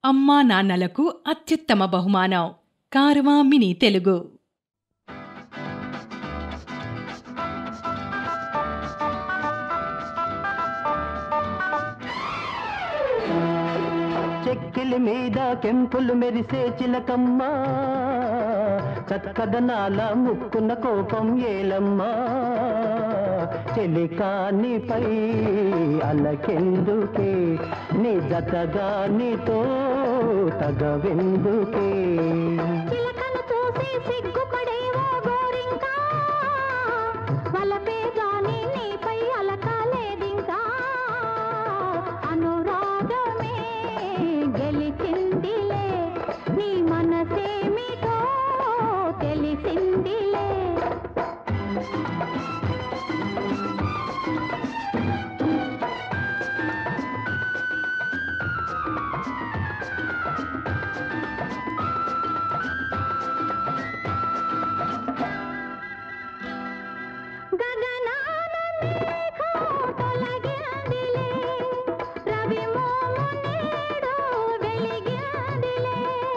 అమ్మా నాన్నలకు అత్యుత్తమ బహుమానం కారవా మినీ తెలుగు చెక్కిలి మీద కెంపులు మెరిసే చిలకమ్మ చక్కదనాల ముక్కున కోపం ఏలమ్మా చెలికానిపై అలకెందుకే నీ జతగా నీతో తగవెందుకే చిలకను చూసి సిగ్గుపడేవో గోరింకా వలపే గాని నీపై అలకాలేదింకా అనురాగమే గెలిచిందిలే నీ మనసేమిటో తెలిసిందిలే గగనాన మేఘం తొలగిందిలే రవి మోము నేడు వెలిగిందిలే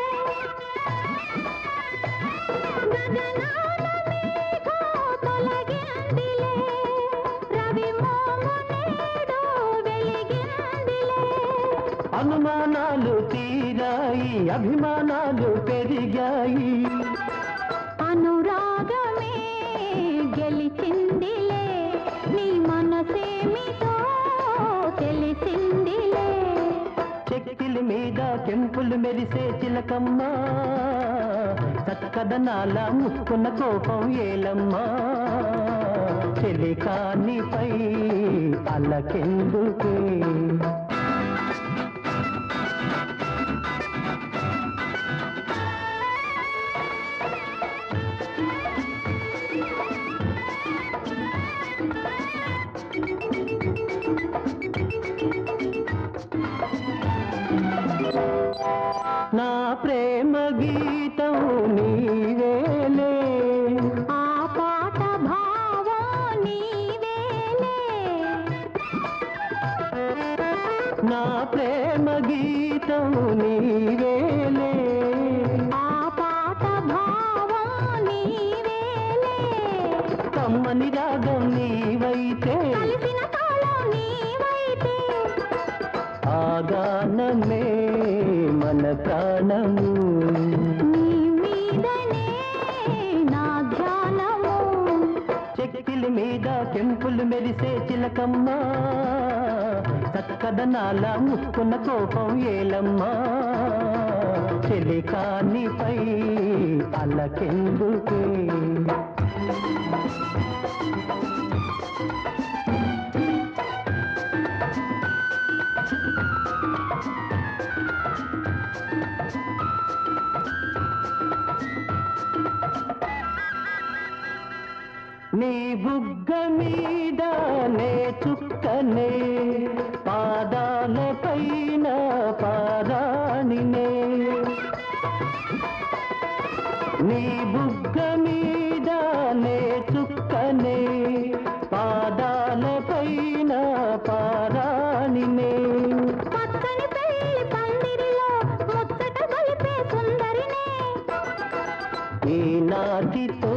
గగనాన మేఘం తొలగిందిలే రవి మోము నేడు వెలిగిందిలే అనుమానాలు తీరాయి అభిమానాలు పెరిగాయి అనురాగమే గెలిచిందిలే నీ మనసేమిటో తెలిసిందిలే చెక్కిలి మీద కెంపులు మెరిసే చిలకమ్మ చక్కదనాల ముక్కున కోపం ఏలమ్మా చెలికానిపై అల్లకెందుకే నా ప్రేమ గీతం నీవేలే ఆ పాట భావం నీవేలే నా ప్రేమ గీతం నీవేలే ఆ పాట భావం నీవేలే కమ్మని రాగం నీవైతే కలిసిన తాళం నీవైతే ఆగానమే మన ప్రాణము నీ మీదనే నా ధ్యానము చెక్కిలి మీద కెంపులు మెరిసే చిలకమ్మ చక్కదనాల ముక్కున కోపం ఏలమ్మా చెలికానిపై అల్లకెందుకే నీ బుగ్గ మీద నే చుక్కనే పాదాల పైన పారాణినే నీ బుగ్గ మీద నే చుక్కనే పాదాల పైన పారాణినే పచ్చని పెళ్లి పందిరిలో ముచ్చట గొలిపే సుందరినే ఈనాటితో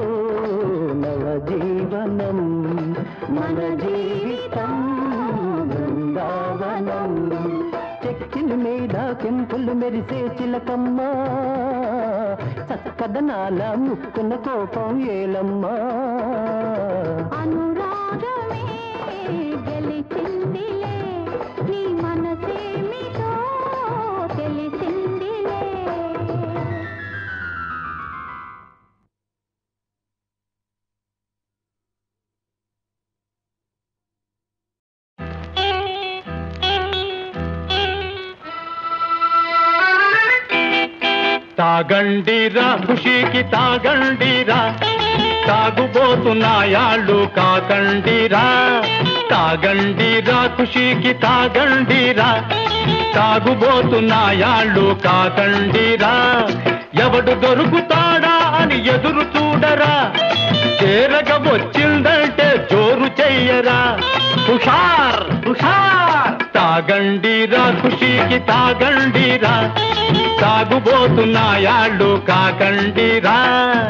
నవజీవనం మన జీవితం బృందావనం చెక్కిలి మీద కెంపులు మెరిసే చిలకమ్మ చక్కదనాల ముక్కున కోపం ఏలమ్మా అనురాగమే గెలిచిందిలే నీ మనసేమిటో తెలిసిందిలే తాగండిరా ఖుషీకి తాగండిరా తాగుబోతున్నాయాళ్ళు కాకండిరా తాగండిరా ఖుషీకి తాగండిరా తాగుబోతున్నాయాళ్ళు కాకండిరా ఎవడు దొరుకుతాడా అని ఎదురు చూడరా చేరగ వచ్చిందంటే జోరు చెయ్యరా హుషార్ హుషార్ తాగండిరా ఖుషీకి తాగండిరా తాగుబోతున్నాయాళ్ళు కాకండిరా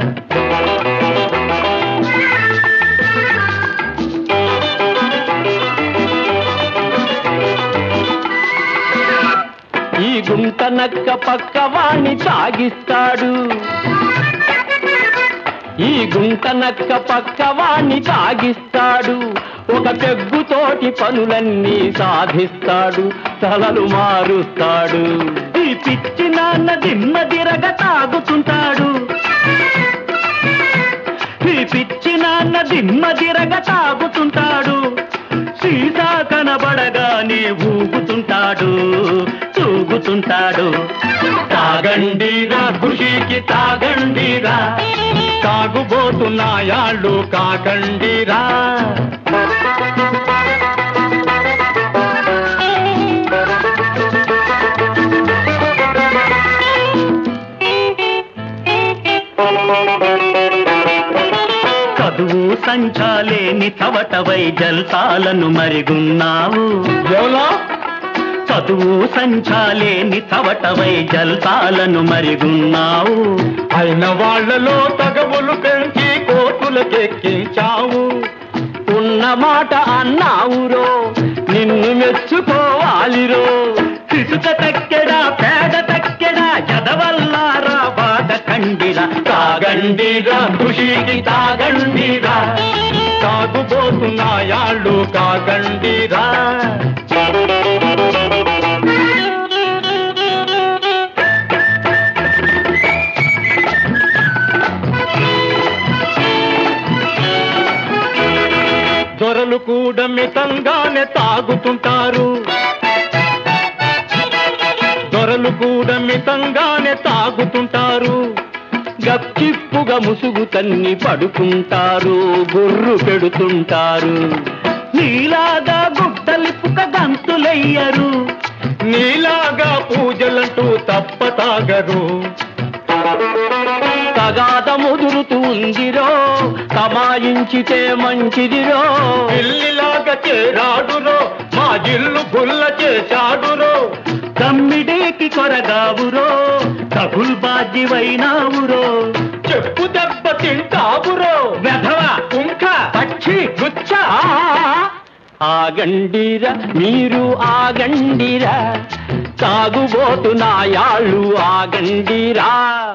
ఈ గుంట నక్క పక్క వాణ్ణి తాగిస్తాడు ఈ గుంట నక్క పక్క వాణ్ణి తాగిస్తాడు ఒక పెగ్గుతోటి పనులన్నీ సాధిస్తాడు తలలు మారుస్తాడు ఈ పిచ్చి నాన్న దిమ్మదిరగ తాగుతుంటాడు ఈ పిచ్చి నాన్న దిమ్మదిరగ తాగుతుంటాడు సీతా కనబడగానే ఊగుతుంటాడు తూగుతుంటాడు తాగండిరా ఖుషికి తాగండిరా తాగుబోతున్నాయాళ్ళు కాకండిరా చదువు సంచాలేని చవటవై జల్సాలను మరిగున్నావు ఎవలో చదువు సంచాలేని చవటవై జల్సాలను మరిగున్నావు అయిన వాళ్ళలో తగవులు పెంచి కోతులకెక్కించావు ఉన్న మాట అన్నావురో నిన్ను మెచ్చుకోవాలిరో ఇసుక తక్కెడా పేడ తక్కెడా ఎదవల్లారా బాధ కండిరా తాగండిరా ఖుషికి తాగండిరా తాగుబోతున్నాయాళ్ళు కాగండిరా దొరలు కూడా మితంగానే తాగుతుంటారు దొరలు కూడా మితంగానే తాగుతుంటారు గప్చిప్పుగా ముసుగు తన్ని పడుకుంటారు గుర్రు పెడుతుంటారు నీలాగా గుడ్డలిప్పుక గంతులయ్యరు నీలాగా పూజలంటూ తప్ప తాగరు తగాద ముదురుతుందిరో తమాయించితే మంచిదిరో పిల్లిలాగా చేరాడురో మా జిల్లు గుల్ల చేశాడురో తమ్మిడేకి కొరగావురో కబుల్ బాధ్యవైనావురో చెప్పు దెబ్బ తింటావురో వెధవ కుంక పక్షి గుచ్చ ఆగండిరా మీరు ఆగండిరా తాగుబోతున్నాయాళ్ళు ఆగండిరా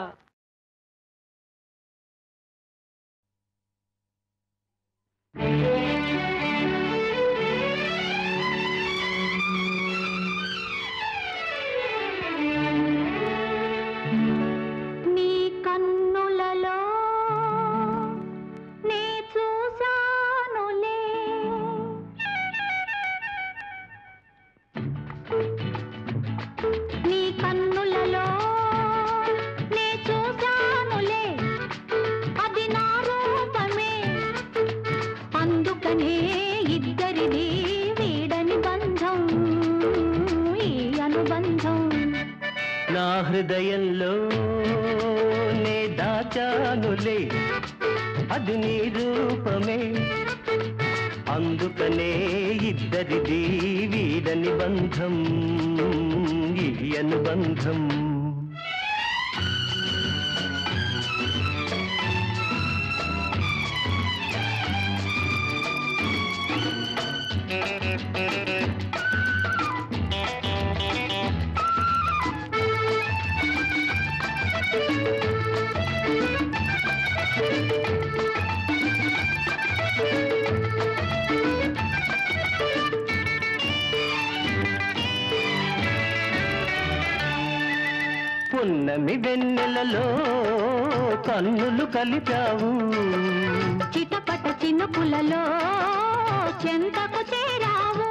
నీ కన్నులలో నే చూశానులే నీ కన్నులలో నే చూశానులే అది నా రూపమే అందుకనే ఇద్దరిది వీడని బంధం ఈ అనుబంధం నా హృదయంలో నే దాచానులే అది నీ రూపమే అందుకనే ఇద్దరిది వీడని బంధం ఈ అనుబంధం పున్నమి వెన్నెలలో కన్నులు కలిపావు చిటపట చినుకులలో చెంతకు చేరావు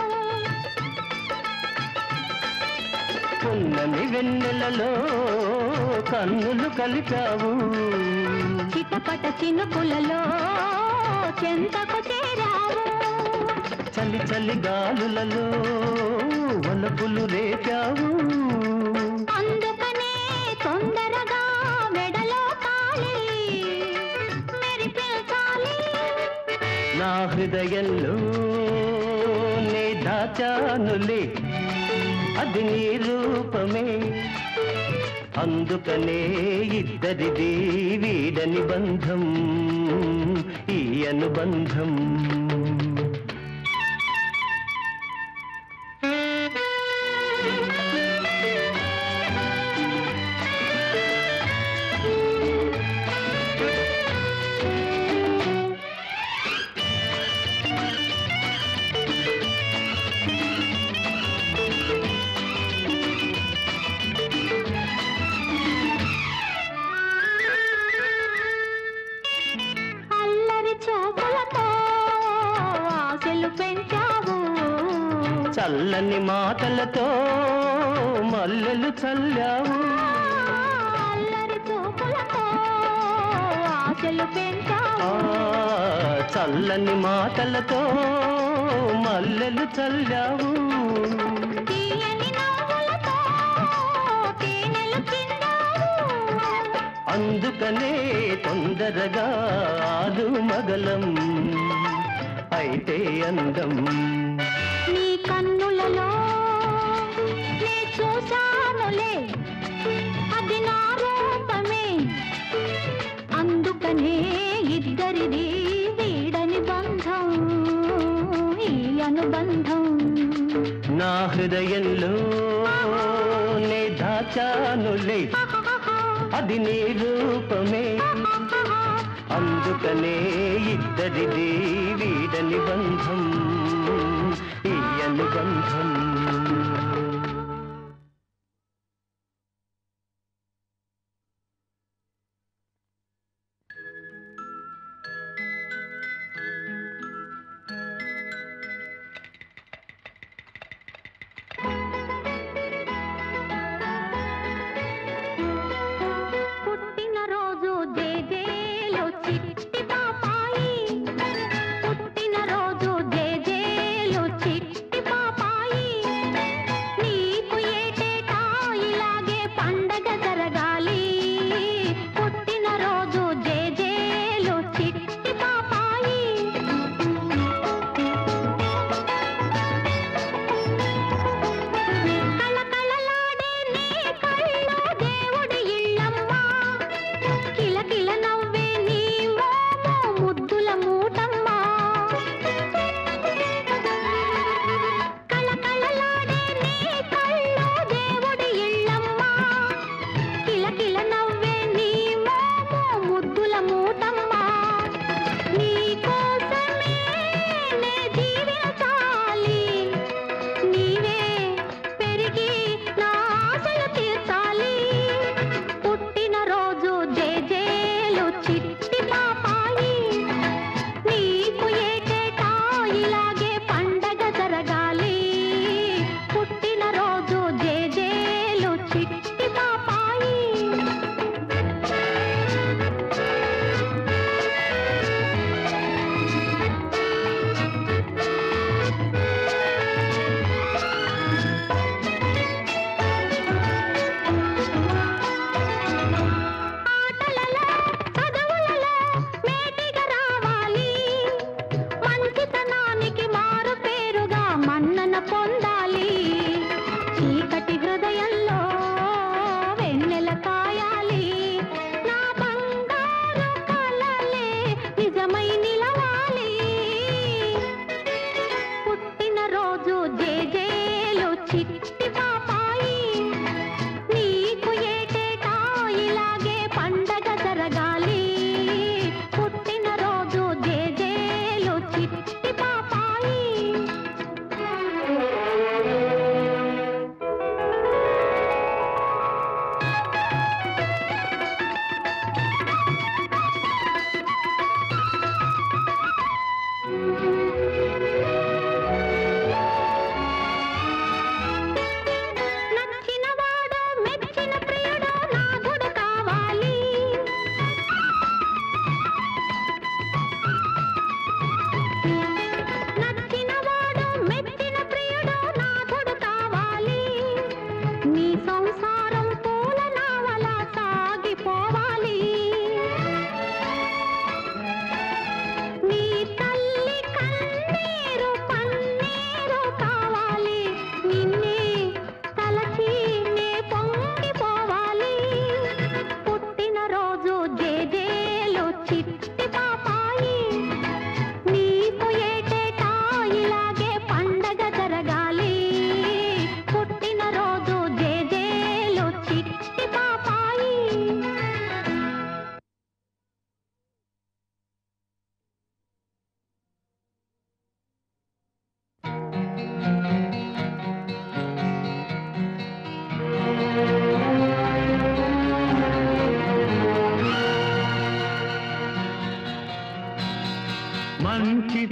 పున్నమి వెన్నెలలో కన్నులు కలిపావు చిటపట చినుకులలో చెంతకు చేరావు చలి చలి గాలులలో వలపులు రేపావు అందుకనే తొందరగా మెడలో తాళి మెరిపించాలి నా హృదయంలో నే దాచానులే అది నీ రూపమే అందుకనే ఇద్దరిది వీడని బంధం ఈ అనుబంధం అల్లరి చూపులతో ఆశలు పెంచావు చల్లని మాటలతో మల్లెలు చల్లావు అల్లరి చూపులతో ఆశలు ఆ, పెంచావు చల్లని మాటలతో మల్లెలు చల్లావు తీయని నవ్వులతో తేనెలు పిండావు అందుకనే తొందరగా ఆలు మగలం అయితే అందం నీ కన్నులలో నే చూశానులే అది నా రూపమే అందుకనే ఇద్దరిది వీడని బంధం ఈ అనుబంధం నా హృదయంలో నే దాచానులే అది నీ రూపమే అందుకనే ఇద్దరిది వీడని బంధం ఈ అనుబంధం పుట్టినరోజు జేజేలు చిట్టి పాపాయి పుట్టినరోజు జేజేలు చిట్టి పాపాయి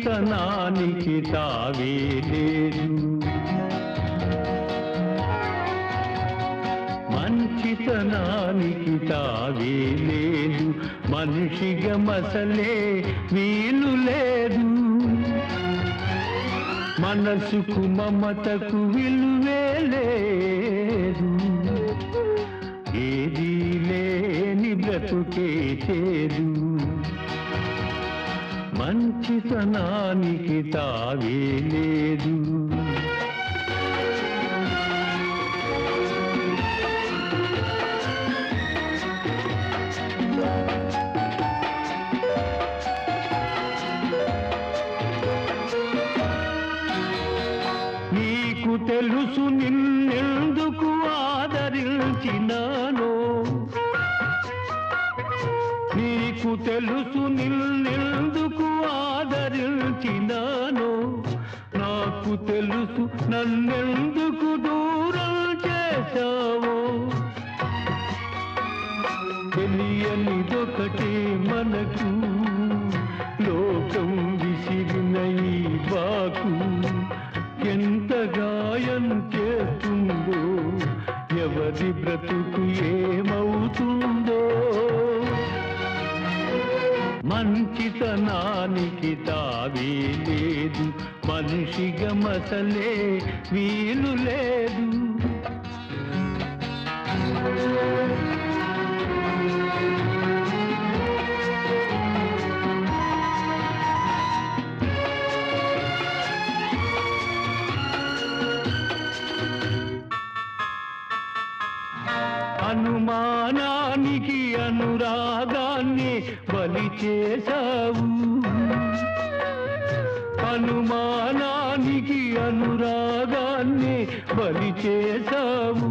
మంచితనానికి తావే లేదు మంచితనానికి తావే లేదు మనిషిగా మసలే వీలు లేదు మనసుకు మమతకు విలువే లేదు ఏదీ లేని బ్రతుకే చేదు మంచితనానికి తావే లేదు నీకు తెలుసు నిన్నెందుకు ఆదరించినానో నీకు తెలుసు నిన్నెందుకు ఆదరించినానో నాకు తెలుసు నన్నెందుకు దూరం చేశావో తెలియనిదొకటే మనకు లోకం విసిరిన ఈ బాకు ఎంత గాయం చేస్తుందో ఎవరి బ్రతుకు ఏమవుతుందో మంచితనానికి తావే లేదు మనిషిగా మసలే వీలు లేదు అనుమానానికి అనురాగాన్ని బలి చేశావు అనుమానానికి అనురాగాన్ని బలి చేశావు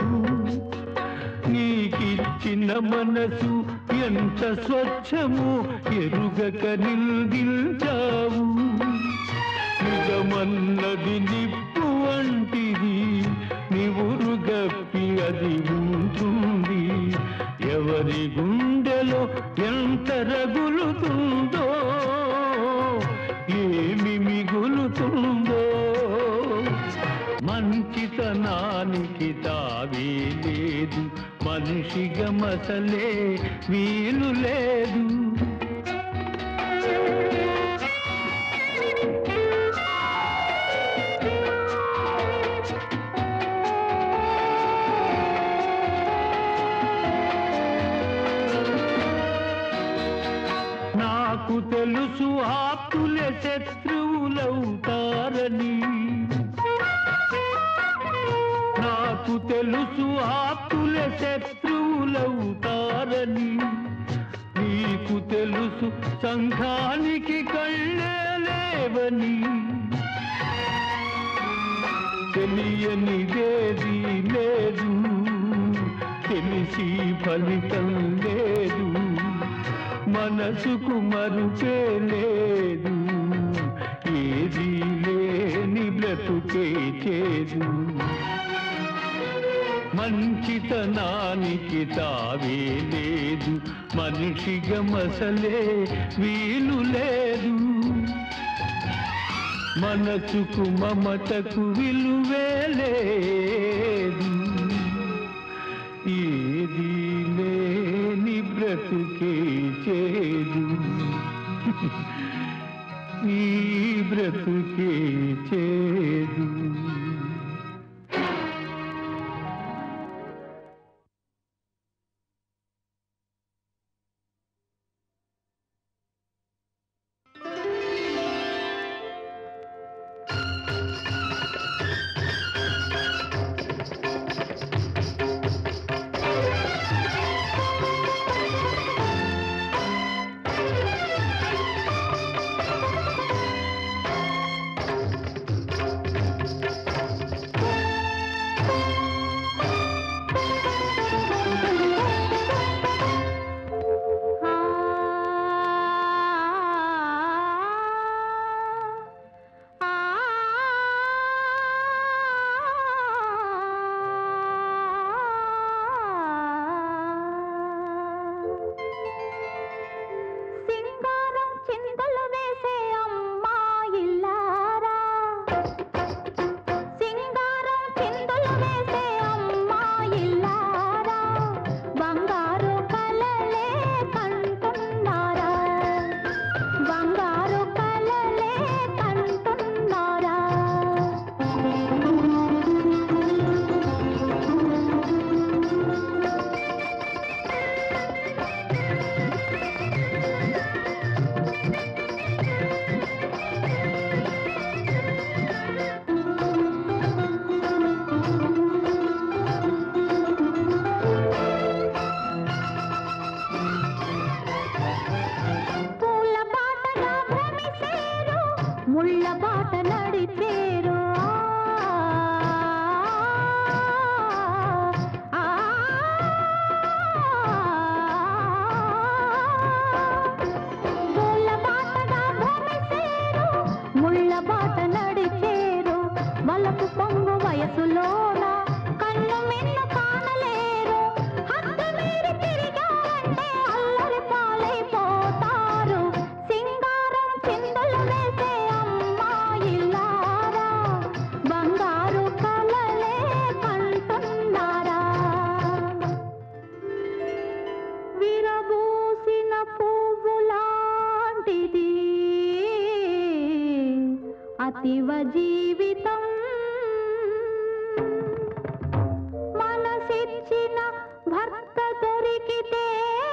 నీకిచ్చిన మనసు ఎంత స్వచ్ఛము ఎరుగక నిల్దించావు నిజమన్నది నిప్పు వంటిది నివురుగప్పి అది ఉంటుంది ఎవరి గుండెలో ఎంత రగులుతుందో ఏమి మిగులుతుందో మంచితనానికి తావే లేదు మనిషిగా మసలే వీలు లేదు నాకు తెలుసు ఆప్తుల శత్రువులవుతారని నాకు తెలుసు ఆప్తుల శత్రువులవుతారని నీకు తెలుసు సంఘానికి కళ్ళే లేవని తెలియనిదేది లేదు తెలిసి ఫలితం లేదు మనసుకు మరుపే లేదు ఏది లేని బ్రతుకే చేదు మంచితనానికి తావే లేదు మనిషిగా మసలే వీలు లేదు మనసుకు మమతకు విలువే లేదు ఏది లేని బ్రతుకే చేదు ఈ బ్రతుకే చేదు జీవితం మనసిచ్చిన భర్త దొరికితే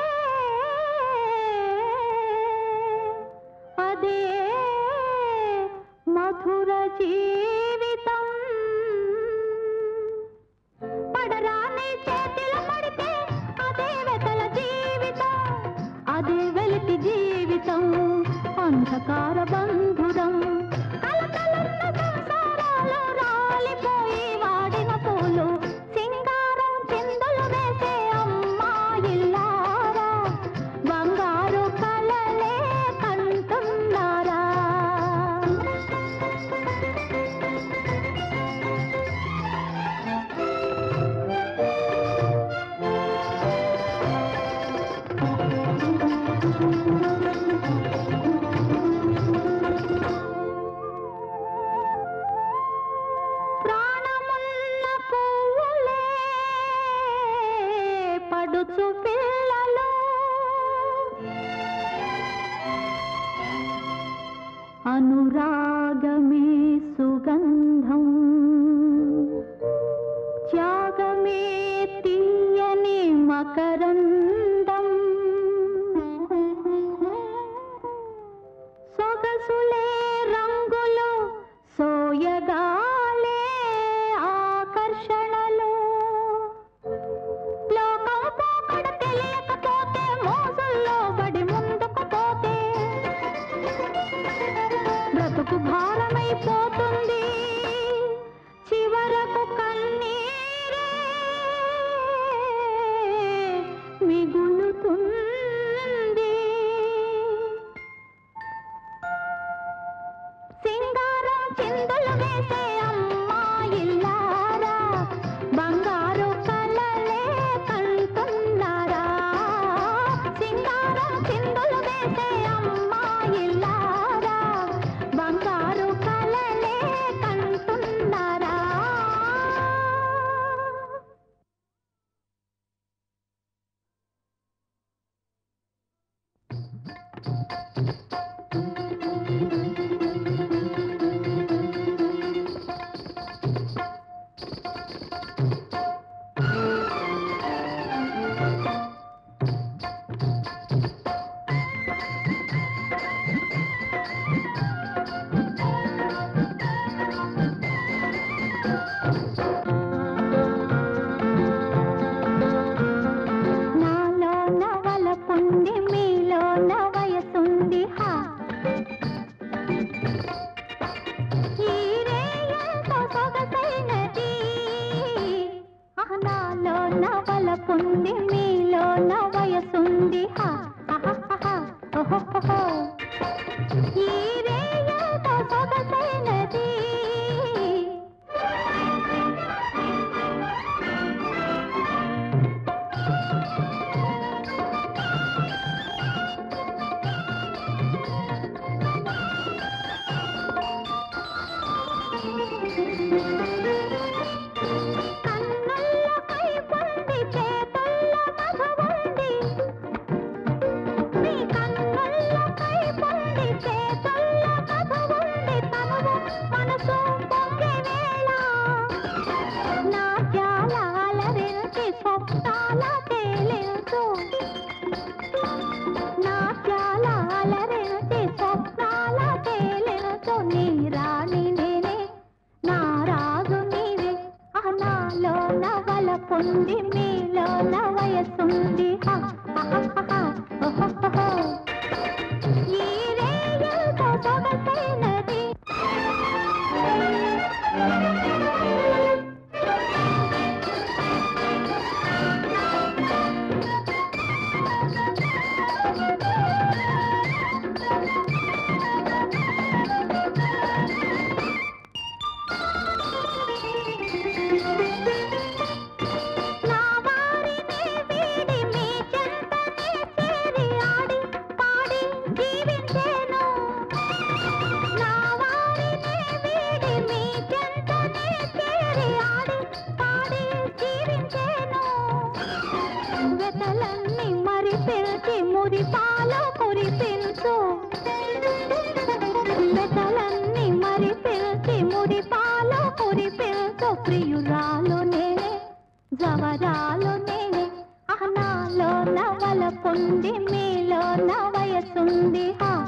అదే మధుర జీవితం పడరాని చేతిలో పడితే అదే వెతల జీవితం అదే వెలితి జీవితం అంధకార బంధురం కలకలున్న సంసారాలు రాలిపోయి వాడిన పూలు సింగారం చిందులు వేసే అమ్మాయిల్లారా బంగారు కలలే కంటున్నారా ప్రాణమున్న పువ్వులే పడుచు పిల్లలు అనురాగమే సుగంధం త్యాగమే తీయని మకరందం సొగసులే రంగులు సోయగాలే ఆకర్షణలు లోకం పోకడ తెలియకపోతే మోసల్లో బడి ముందుకు పోతే బ్రతుకు భారమైపోతుంది చివరకు కన్నీరే మిగులుతుంది సింగారం చిందులు వేసే అమ్మాయిల్లారా బంగారు కలలే కంటున్నారా సింగారం చిందులు వేసే అమ్మాయిల్లారా బంగారు కలలే కంటున్నారా నాలో నవల పొంది మీలో నవయసుంది హా ఈ రేయంతో సొగసైనది ఆహ్, నాలో నవల పొంది మీలో నవయసుంది హా ఆహాహాహా, ఓహోహోహో. ఈ రేయంతో సొగసైనది కన్నుల్లో కైపుంది చేతుల్లో మధువుంది నీ కన్నుల్లో కైపుంది చేతుల్లో మధువుంది తనువు మనసు పొంగే వేళ నా జాలాల విరిచి స్వప్నాల తేలించు నా జాలాల విరిచి స్వప్నాల తేలించు నీ రాణి నేనే నా రాజు నీవే ఆ నాలో నవల పొంది మీలో నవయసుంది హా, హా, హా, హా, హా, ఓహోహోహో. ఈ రేయంతో సొగసైనది నా వారిని వీడి మీ చెంతనే చేరి ఆడి పాడి జీవించేను నా వారిని వీడి మీ చెంతనే చేరి ఆడి పాడి జీవించేను వెతలన్నీ మరి పిలిచి మురి పాలు కురిపించు వెతలన్నీ మరి పిలిచి ప్రియురాలు నేనే జవరాలు నేనే అహనాలో నవల పొంది మీలో నా వయసుంది హా